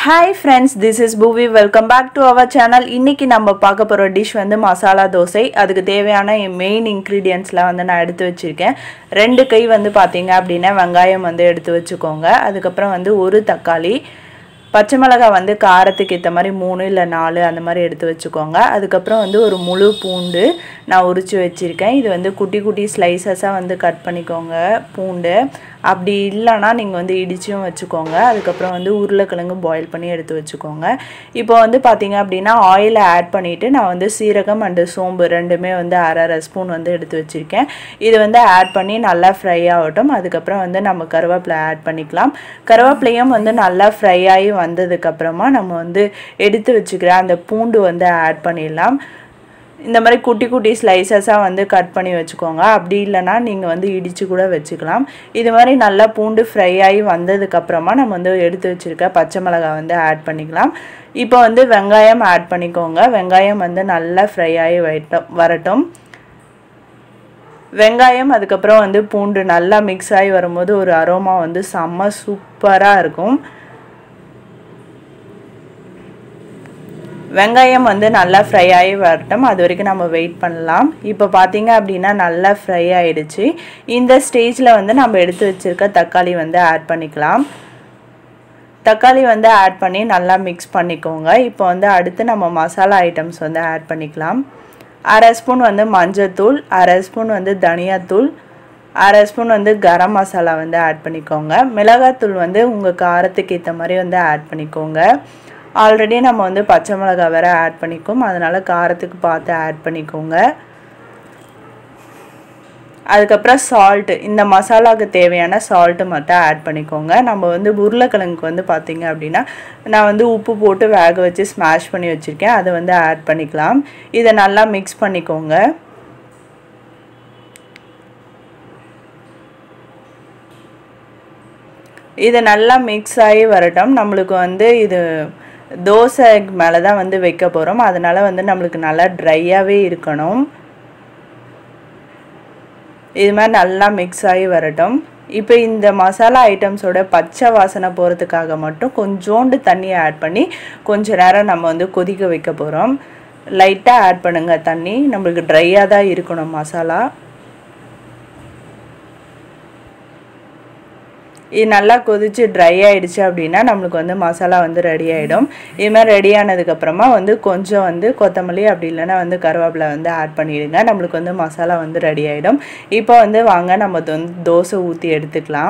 hi friends this is Poovi welcome back to our channel இன்னைக்கு நம்ம பார்க்க போகிற டிஷ் வந்து மசாலா தோசை அதுக்கு தேவையான மெயின் இன்க்ரீடியன்ட்ஸ்லாம் வந்து நான் எடுத்து வச்சுருக்கேன் ரெண்டு கை வந்து பார்த்தீங்க அப்படின்னா வெங்காயம் வந்து எடுத்து வச்சுக்கோங்க அதுக்கப்புறம் வந்து ஒரு தக்காளி பச்சை மிளகாய் வந்து காரத்துக்கு ஏற்ற மாதிரி மூணு இல்லை நாலு அந்த மாதிரி எடுத்து வச்சுக்கோங்க அதுக்கப்புறம் வந்து ஒரு முழு பூண்டு நான் உரித்து வச்சுருக்கேன் இது வந்து குட்டி குட்டி ஸ்லைசஸாக வந்து கட் பண்ணிக்கோங்க பூண்டு அப்படி இல்லைன்னா நீங்கள் வந்து இடிச்சும் வச்சுக்கோங்க அதுக்கப்புறம் வந்து உருளைக்கிழங்கு பாயில் பண்ணி எடுத்து வச்சுக்கோங்க இப்போ வந்து பார்த்தீங்க அப்படின்னா ஆயிலை ஆட் பண்ணிவிட்டு நான் வந்து சீரகம் அண்டு சோம்பு ரெண்டுமே வந்து அரை அரை ஸ்பூன் வந்து எடுத்து வச்சுருக்கேன் இது வந்து ஆட் பண்ணி நல்லா ஃப்ரை ஆகட்டும் அதுக்கப்புறம் வந்து நம்ம கருவேப்பிலை ஆட் பண்ணிக்கலாம் கருவேப்பிலையும் வந்து நல்லா ஃப்ரை ஆகி வந்ததுக்கப்புறமா நம்ம வந்து எடுத்து வச்சுக்கிற அந்த பூண்டு வந்து ஆட் பண்ணிடலாம் இந்த மாதிரி குட்டி குட்டி ஸ்லைசஸாக வந்து கட் பண்ணி வச்சுக்கோங்க அப்படி இல்லைன்னா நீங்கள் வந்து இடித்து கூட வச்சுக்கலாம் இது மாதிரி நல்லா பூண்டு ஃப்ரை ஆகி வந்ததுக்கப்புறமா நம்ம வந்து எடுத்து வச்சுருக்க பச்சை மிளகாய் வந்து ஆட் பண்ணிக்கலாம் இப்போ வந்து வெங்காயம் ஆட் பண்ணிக்கோங்க வெங்காயம் வந்து நல்லா ஃப்ரை ஆகி வரட்டும் வரட்டும் வெங்காயம் அதுக்கப்புறம் வந்து பூண்டு நல்லா மிக்ஸ் ஆகி வரும்போது ஒரு அரோமா வந்து செம்ம சூப்பராக இருக்கும் வெங்காயம் வந்து நல்லா ஃப்ரை ஆகி வரட்டும் அது வரைக்கும் நம்ம வெயிட் பண்ணலாம் இப்போ பார்த்தீங்க அப்படின்னா நல்லா ஃப்ரை ஆகிடுச்சு இந்த ஸ்டேஜில் வந்து நம்ம எடுத்து வச்சுருக்க தக்காளி வந்து ஆட் பண்ணிக்கலாம் தக்காளி வந்து ஆட் பண்ணி நல்லா மிக்ஸ் பண்ணிக்கோங்க இப்போ வந்து அடுத்து நம்ம மசாலா ஐட்டம்ஸ் வந்து ஆட் பண்ணிக்கலாம் அரை ஸ்பூன் வந்து மஞ்சத்தூள் அரை ஸ்பூன் வந்து தனியாத்தூள் அரை ஸ்பூன் வந்து கரம் மசாலா வந்து ஆட் பண்ணிக்கோங்க மிளகாத்தூள் வந்து உங்கள் காரத்துக்கு ஏற்ற மாதிரி வந்து ஆட் பண்ணிக்கோங்க ஆல்ரெடி நம்ம வந்து பச்சை மிளகாய் வேறு ஆட் பண்ணிக்கோம் அதனால் காரத்துக்கு பார்த்து ஆட் பண்ணிக்கோங்க அதுக்கப்புறம் சால்ட்டு இந்த மசாலாவுக்கு தேவையான சால்ட்டு மட்டும் ஆட் பண்ணிக்கோங்க நம்ம வந்து உருளைக்கிழங்குக்கு வந்து பார்த்திங்க அப்படின்னா நான் வந்து உப்பு போட்டு வேக வச்சு ஸ்மாஷ் பண்ணி வச்சுருக்கேன் அதை வந்து ஆட் பண்ணிக்கலாம் இதை நல்லா மிக்ஸ் பண்ணிக்கோங்க இது நல்லா மிக்ஸ் ஆகி வரட்டும் நம்மளுக்கு வந்து இது தோசைக்கு மேலே தான் வந்து வைக்க போகிறோம் அதனால் வந்து நம்மளுக்கு நல்லா ட்ரையாகவே இருக்கணும் இது மாதிரி நல்லா மிக்ஸ் ஆகி வரட்டும் இப்போ இந்த மசாலா ஐட்டம்ஸோட பச்சை வாசனை போகிறதுக்காக மட்டும் கொஞ்சோண்டு தண்ணியை ஆட் பண்ணி கொஞ்ச நேரம் நம்ம வந்து கொதிக்க வைக்க போகிறோம் லைட்டாக ஆட் பண்ணுங்கள் தண்ணி நம்மளுக்கு ட்ரையாக தான் இருக்கணும் மசாலா இது நல்லா கொதித்து ட்ரை ஆகிடுச்சு அப்படின்னா நம்மளுக்கு வந்து மசாலா வந்து ரெடி ஆகிடும் இது மாதிரி ரெடி ஆனதுக்கப்புறமா வந்து கொஞ்சம் வந்து கொத்தமல்லி அப்படி இல்லைன்னா வந்து கருவேப்பிலை வந்து ஆட் பண்ணிவிடுங்க நம்மளுக்கு வந்து மசாலா வந்து ரெடி ஆகிடும் இப்போ வந்து வாங்க நம்ம வந்து தோசை ஊற்றி எடுத்துக்கலாம்